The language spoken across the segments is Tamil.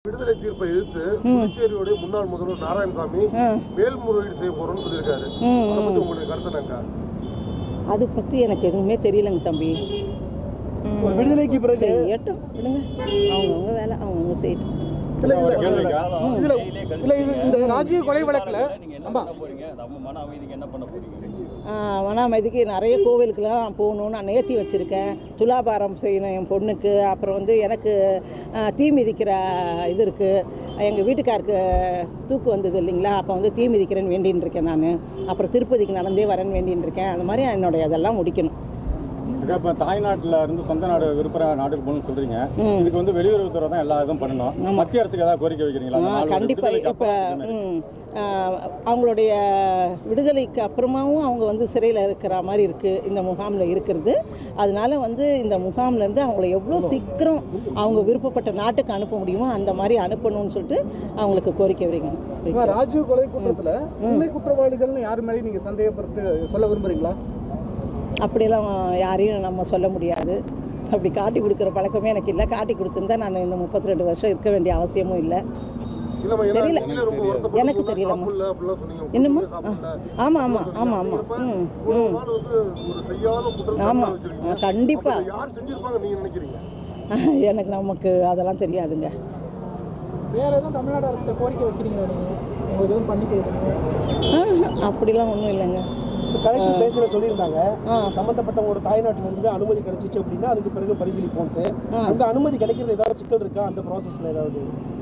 விடுதலை தீர்ப்பை எதிர்த்து புதுச்சேரியுடைய முன்னாள் முதல்வர் நாராயணசாமி மேல்முறையீடு செய்ய போறோம்னு சொல்லியிருக்காரு அதை பத்தி உங்களுடைய கருத்து என்னங்க அது பற்றி எனக்கு எதுவுமே தெரியலங்க தம்பி ஒரு விடுதலைக்கு பிறகு செய்யட்டும் விடுங்க அவங்கவுங்க வேலை அவங்கவுங்க செய்யட்டும் இல்ல, இல்ல, இதுல இல்ல இது இந்த ராஜீவ் கொலை வழக்குல நீங்க என்ன ஆமா பண்ண போறீங்க நம்ம மன அமைதிக்கு என்ன பண்ண போறீங்க வனாமதிக்கு நிறைய கோவிலுக்கெல்லாம் நான் போகணும்னு நான் நேர்த்தி வச்சுருக்கேன் துலாபாரம் செய்யணும் என் பொண்ணுக்கு அப்புறம் வந்து எனக்கு ஆ, தீ மிதிக்கிற இது இருக்குது எங்கள் வீட்டுக்காருக்கு தூக்கு வந்தது இல்லைங்களா அப்போ வந்து தீ மிதிக்கிறேன்னு வேண்டின்னு இருக்கேன் நான் அப்புறம் திருப்பதிக்கு நடந்தே வரேன்னு வேண்டின்னு இருக்கேன் அந்த மாதிரி என்னுடைய அதெல்லாம் முடிக்கணும் அக்கா, இப்ப தாய்நாட்டுல இருந்து சொந்த நாடு விருப்பற நாட்டுக்கு போகணும்னு சொல்றீங்க ம். இதுக்கு வந்து வெளியுறவுத்துறை தான் எல்லா இதுவும் பண்ணணும் மத்திய அரசுக்கு ஏதாவது கோரிக்கை வைக்கிறீங்களா அந்த ஆ, நாலு கண்டிப்பா விடுதலைக்கு இப்போ அப்புறம் இந்த மாதிரி. அவங்களுடைய விடுதலைக்கு அப்புறமாவும் அவங்க வந்து சிறையில் இருக்கிற மாதிரி இருக்குது இந்த முகாமில் இருக்கிறது அதனால வந்து இந்த முகாம்ல இருந்து அவங்கள எவ்வளோ சீக்கிரம் அவங்க விருப்பப்பட்ட நாட்டுக்கு அனுப்ப முடியுமோ அந்த மாதிரி அனுப்பணும்னு சொல்லிட்டு அவங்களுக்கு கோரிக்கை வைங்க அம்மா, ராஜீவ் கொலை குற்றத்துல உண்மை குற்றவாளிகள்னு யார் மேலேயும் நீங்க சந்தேகப்பட்டு சொல்ல விரும்புறீங்களா அப்படியெல்லாம் யாரையும் நம்ம சொல்ல முடியாது அப்படி காட்டி கொடுக்குற பழக்கமே எனக்கு இல்லை காட்டி கொடுத்துருந்தா நான் இந்த முப்பத்தி ரெண்டு வருஷம் இருக்க வேண்டிய அவசியமும் இல்லை இல்லம்மா ஏன்னா தெரியல. நீங்களே ரொம்ப வருத்தப்பட்டு எனக்கு சொன்னா தெரியலம்மா. சாப்பிடல அப்படிலாம் சொன்னீங்க என்னம்மா? ஒண்ணுமே சாப்பிடல. ஆமாம் ஆமாம் ஆமாம் ஆமாம் அப்படிங்கிறப்ப ம் ஒரு ம் நாள் வந்து ஒரு செய்யாத குற்றம் ஆமா. வச்சிருக்கீங்க. ஆ, கண்டிப்பா. அப்ப இதை யார் செஞ்சிருப்பாங்க நீங்க நினைக்கிறீங்க எனக்கு நமக்கு அதெல்லாம் தெரியாதுங்க வேற எதுவும் தமிழ்நாடு அரசு கோரிக்கை வைக்கிறீங்களா நீங்க உங்களுக்கு எதுவும் பண்ணி கொடுக்குறீங்க ஆஹ், அப்படிலாம் ஒன்றும் இல்லைங்க கலெக்டர் பேசுற சொல்லியிருந்தாங்க ஆ. சம்பந்தப்பட்டவங்களோட தாய்நாட்டுல இருந்து அனுமதி கிடைச்சிச்சு அப்படின்னா அதுக்கு பிறகு பரிசீலிப்போம்ட்டு அங்க அனுமதி கிடைக்கிறது ஏதாவது சிக்கல் இருக்கா அந்த ப்ராசஸ்ல ஏதாவது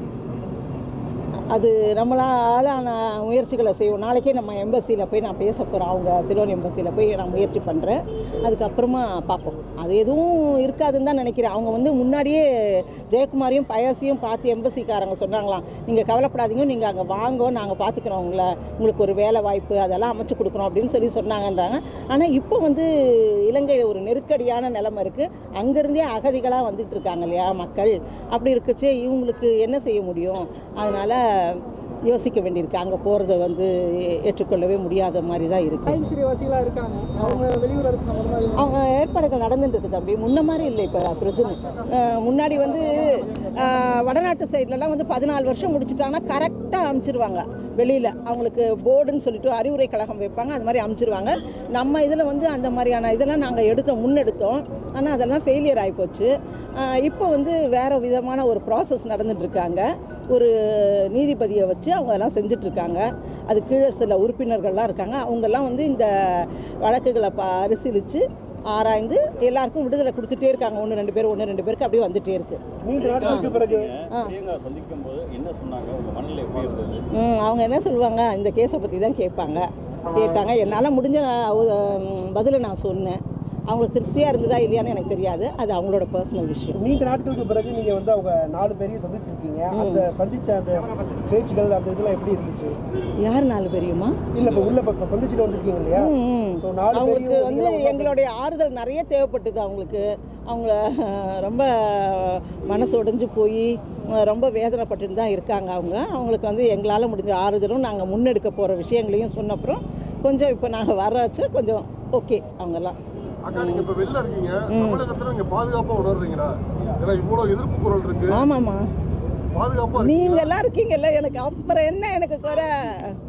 அது நம்மளால முயற்சிகளை செய்வோம் நாளைக்கே நம்ம எம்பசியில் போய் நான் பேச போகிறேன் அவங்க சிலோன் எம்பசியில் போய் நான் முயற்சி பண்ணுறேன் அதுக்கப்புறமா பார்ப்போம் அது எதுவும் இருக்காதுன்னு தான் நினைக்கிறேன் அவங்க வந்து முன்னாடியே ஜெயக்குமாரையும் பயசியும் பார்த்து எம்பசிக்காரங்க சொன்னாங்களாம் நீங்கள் கவலைப்படாதீங்க நீங்கள் அங்கே வாங்க நாங்கள் பார்த்துக்குறோம் உங்களை உங்களுக்கு ஒரு வேலை வாய்ப்பு அதெல்லாம் அமைச்சு கொடுக்குறோம் அப்படின்னு சொல்லி சொன்னாங்கன்றாங்க ஆனால் இப்போ வந்து இலங்கையில் ஒரு நெருக்கடியான நிலைமை இருக்குது அங்கேருந்தே அகதிகளாக வந்துட்டு இருக்காங்க இல்லையா மக்கள் அப்படி இருக்குச்சே இவங்களுக்கு என்ன செய்ய முடியும் அதனால் யோசிக்க வேண்டியிருக்கு அங்கே போகிறத வந்து ஏ- ஏற்றுக்கொள்ளவே முடியாத மாதிரி தான் இருக்குது சிறைவாசிகளா இருக்காங்க அவங்க வெளியூர் இருக்கு நம்ம மாதிரி அவங்க ஏற்பாடுகள் நடந்துட்டு இருக்கு தம்பி முன்ன மாதிரி இல்லை இப்போ பிரசன் முன்னாடி வந்து அஹ், வடநாட்டு சைட்லலாம் வந்து பதினாலு வருஷம் முடிச்சிட்டாங்கன்னா கரெக்டாக அனுப்பிச்சிருவாங்க வெளியில் அவங்களுக்கு போர்டுன்னு சொல்லிட்டு அறிவுரை கழகம் வைப்பாங்க அது மாதிரி அனுப்பிச்சிருவாங்க நம்ம இதில் வந்து அந்த மாதிரியான இதெல்லாம் நாங்கள் எடுத்தோம் முன்னெடுத்தோம் ஆனால் அதெல்லாம் ஃபெயிலியர் ஆகிப்போச்சு இப்போ வந்து வேறு விதமான ஒரு ப்ராசஸ் நடந்துட்டுருக்காங்க ஒரு நீதிபதியை வச்சு அவங்க எல்லாம் செஞ்சிட்ருக்காங்க அது கீழே சில உறுப்பினர்கள்லாம் இருக்காங்க அவங்கெல்லாம் வந்து இந்த வழக்குகளை பரிசீலித்து ஆராய்ந்து எல்லாருக்கும் விடுதலை கொடுத்துட்டே இருக்காங்க ஒன்று ரெண்டு பேர் ஒன்று ரெண்டு பேருக்கு அப்படியே வந்துட்டே இருக்கு நீண்ட நாட்களுக்கு பிறகு பிரியங்கா சந்திக்கும் போது என்ன சொன்னாங்க உங்க மனநிலை எப்படி இருந்தது ம், அவங்க என்ன சொல்லுவாங்க இந்த கேஸை பற்றி தான் கேட்பாங்க கேட்டாங்க என்னால் முடிஞ்ச நான் பதிலை நான் சொன்னேன் அவங்களுக்கு திருப்தியாக இருந்ததா இல்லையான்னு எனக்கு தெரியாது அது அவங்களோட பர்சனல் விஷயம் நீண்ட நாட்களுக்கு பிறகு நீங்க வந்து அவங்க நாலு பேரையும் சந்திச்சிருக்கீங்க அந்த சந்திச்ச அந்த பேச்சுகள் அந்த இதெல்லாம் எப்படி இருந்துச்சு யார் நாலு பேரையுமா இல்ல இப்ப உள்ள இப்ப சந்திச்சுட்டு வந்திருக்கீங்க இல்லையா ம். So, நாலு அவங்களுக்கு பேரையும் வந்து நீங்களும் எங்களுடைய ஆறுதல் நிறைய தேவைப்பட்டது அவங்களுக்கு அவங்கள அஹ், ரொம்ப மனசு உடைஞ்சு போய் அஹ், ரொம்ப வேதனைப்பட்டு தான் இருக்காங்க அவங்க அவங்களுக்கு வந்து எங்களால் முடிஞ்ச ஆறுதலும் நாங்கள் முன்னெடுக்க போகிற விஷயங்களையும் சொன்னப்புறம் கொஞ்சம் இப்போ நாங்கள் வராச்சு கொஞ்சம் ஓகே அவங்கெல்லாம் அக்கா நீங்க இப்ப வெளில இருக்கீங்க தமிழகத்துல நீங்க பாதுகாப்பா உணர்றீங்களா ஏன்னா இவ்வளவு எதிர்ப்பு குரல் இருக்கு ஆமாம்மா பாதுகாப்பா நீங்க எல்லாம் இருக்கீங்கல்ல எனக்கு அப்புறம் என்ன எனக்கு குறை